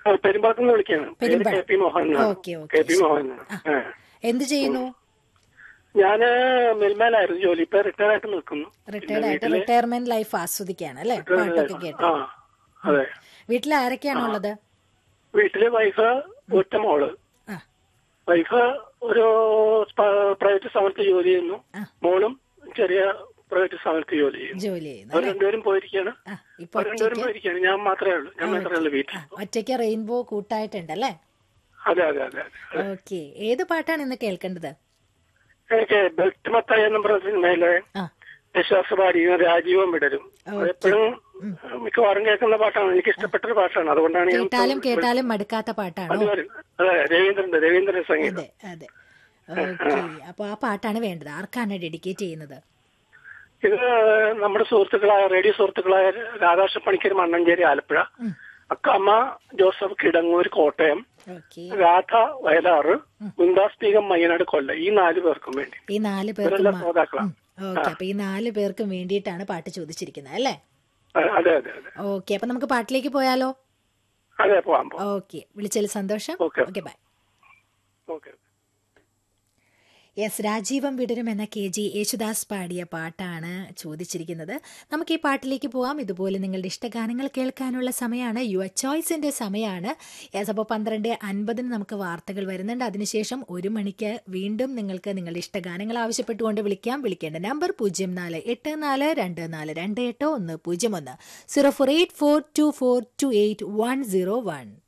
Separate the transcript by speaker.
Speaker 1: ആ, പെരുമ്പാക്കുന്ന് വിളിക്കാണ് പേര്
Speaker 2: Perumba-
Speaker 1: K P Mohan എന്നാണ്.
Speaker 2: ഓക്കെ, ഓക്കെ,
Speaker 1: കെ പി
Speaker 2: ശരി.
Speaker 1: മോഹൻ എന്നാണ്.
Speaker 2: ആ.
Speaker 1: ആ.
Speaker 2: എന്ത് ചെയ്യുന്നു
Speaker 1: ഞാന് മിൽമേലായിരുന്നു ജോലി ഇപ്പൊ റിട്ടയർ ആയിട്ട് നിൽക്കുന്നു
Speaker 2: റിട്ടയർഡ് ആയിട്ട് റിട്ടയർമെന്റ് ലൈഫ് ആസ്വദിക്കുകയാണ് അല്ലേ പാട്ടൊക്കെ കേട്ട്
Speaker 1: ആ അതെ
Speaker 2: വീട്ടിൽ ആരൊക്കെയാണുള്ളത്
Speaker 1: വീട്ടില് വൈഫ് ഒറ്റ മോള്
Speaker 2: ആ
Speaker 1: വൈഫ് ഒരു പ്രൈവറ്റ് സ്ഥാപനത്തിൽ ജോലി ചെയ്യുന്നു
Speaker 2: ആ.
Speaker 1: മോളും ചെറിയ പ്രൈവറ്റ് സ്ഥാപനത്തിൽ ജോലി ചെയ്യുന്നു
Speaker 2: ജോലി ചെയ്യുന്നു
Speaker 1: അവർ
Speaker 2: അല്ലേ
Speaker 1: രണ്ടുപേരും പോയിരിക്കുകയാണ്
Speaker 2: ആ ഇപ്പൊ
Speaker 1: അവർ രണ്ടുപേരും
Speaker 2: ഒറ്റയ്ക്ക്
Speaker 1: പോയിരിക്കുകയാണ് ഞാൻ മാത്രമേ ഉള്ളൂ ഞാൻ മാത്രമേ ഉള്ളൂ വീട്ടിൽ
Speaker 2: ആ, ഒറ്റയ്ക്ക് റെയിൻബോ കൂട്ടായിട്ടുണ്ടല്ലേ
Speaker 1: അതെ അതെ അതെ അതെ
Speaker 2: ഓക്കെ ഏത് പാട്ടാണ് ഇന്ന് കേൾക്കേണ്ടത്
Speaker 1: എനിക്ക് ബെൽറ്റ് എന്ന പറഞ്ഞ സിനിമയിലെ
Speaker 2: ആ
Speaker 1: വിശ്വാസപാടി രാജീവം വിടരും
Speaker 2: ഓക്കേ.
Speaker 1: എപ്പോഴും മിക്കവാറും കേൾക്കുന്ന പാട്ടാണ് എനിക്ക് ഇഷ്ടപ്പെട്ടൊരു പാട്ടാണ് അതുകൊണ്ടാണ് ഞാൻ
Speaker 2: കേട്ടാലും കേട്ടാലും മടുക്കാത്ത പാട്ടാണോ
Speaker 1: അതുവരും അതെ രവീന്ദ്രന്റെ രവീന്ദ്രന്റെ സംഗീതം
Speaker 2: അതെ അതെ ഓക്കെ അപ്പൊ ആ പാട്ടാണ് വേണ്ടത് ആർക്കാണ് ഡെഡിക്കേറ്റ് ചെയ്യുന്നത്
Speaker 1: ഇത് നമ്മുടെ സുഹൃത്തുക്കളായ റേഡിയോ സുഹൃത്തുക്കളായ രാധാകൃഷ്ണ പണിക്കർ മണ്ണഞ്ചേരി ആലപ്പുഴ അക്കമ്മ ജോസഫ് കിടങ്ങൂർ കോട്ടയം
Speaker 2: ഓക്കെ
Speaker 1: രാധ വയലാറ് മുന്താസ് ബീഗം മയ്യനാട് കൊല്ല ഈ നാല് പേർക്കും വേണ്ടി
Speaker 2: ഈ നാല് പേർക്കും
Speaker 1: ഇവരെല്ലാം ശ്രോതാക്കളാണ്
Speaker 2: ഓക്കെ അപ്പൊ ഈ നാല് പേർക്കും വേണ്ടിയിട്ടാണ് പാട്ട് ചോദിച്ചിരിക്കുന്നത് അല്ലേ
Speaker 1: അതെ അതെ അതെ അതെ
Speaker 2: ഓക്കെ അപ്പൊ നമുക്ക് പാട്ടിലേക്ക് പോയാലോ
Speaker 1: അതെ പോവാം പോവാം
Speaker 2: ഓക്കെ വിളിച്ചതിൽ സന്തോഷം
Speaker 1: okay.
Speaker 2: Okay bye
Speaker 1: okay
Speaker 2: yes രാജീവം വിടരും എന്ന കെ ജി യേശുദാസ് പാടിയ പാട്ടാണ് ചോദിച്ചിരിക്കുന്നത് നമുക്ക് ഈ പാട്ടിലേക്ക് പോവാം ഇതുപോലെ നിങ്ങളുടെ ഇഷ്ടഗാനങ്ങൾ കേൾക്കാനുള്ള സമയമാണ് യുവർ ചോയ്സിന്റെ സമയമാണ് യെസ് അപ്പോൾ പന്ത്രണ്ട് അൻപതിന് നമുക്ക് വാർത്തകൾ വരുന്നുണ്ട് അതിനുശേഷം ഒരു മണിക്ക് വീണ്ടും നിങ്ങൾക്ക് നിങ്ങളുടെ ഇഷ്ടഗാനങ്ങൾ ആവശ്യപ്പെട്ടുകൊണ്ട് വിളിക്കാം വിളിക്കേണ്ട നമ്പർ പൂജ്യം നാല് എട്ട് നാല് രണ്ട് നാല് രണ്ട് എട്ട് ഒന്ന് പൂജ്യം ഒന്ന് zero four eight four two four two eight one zero one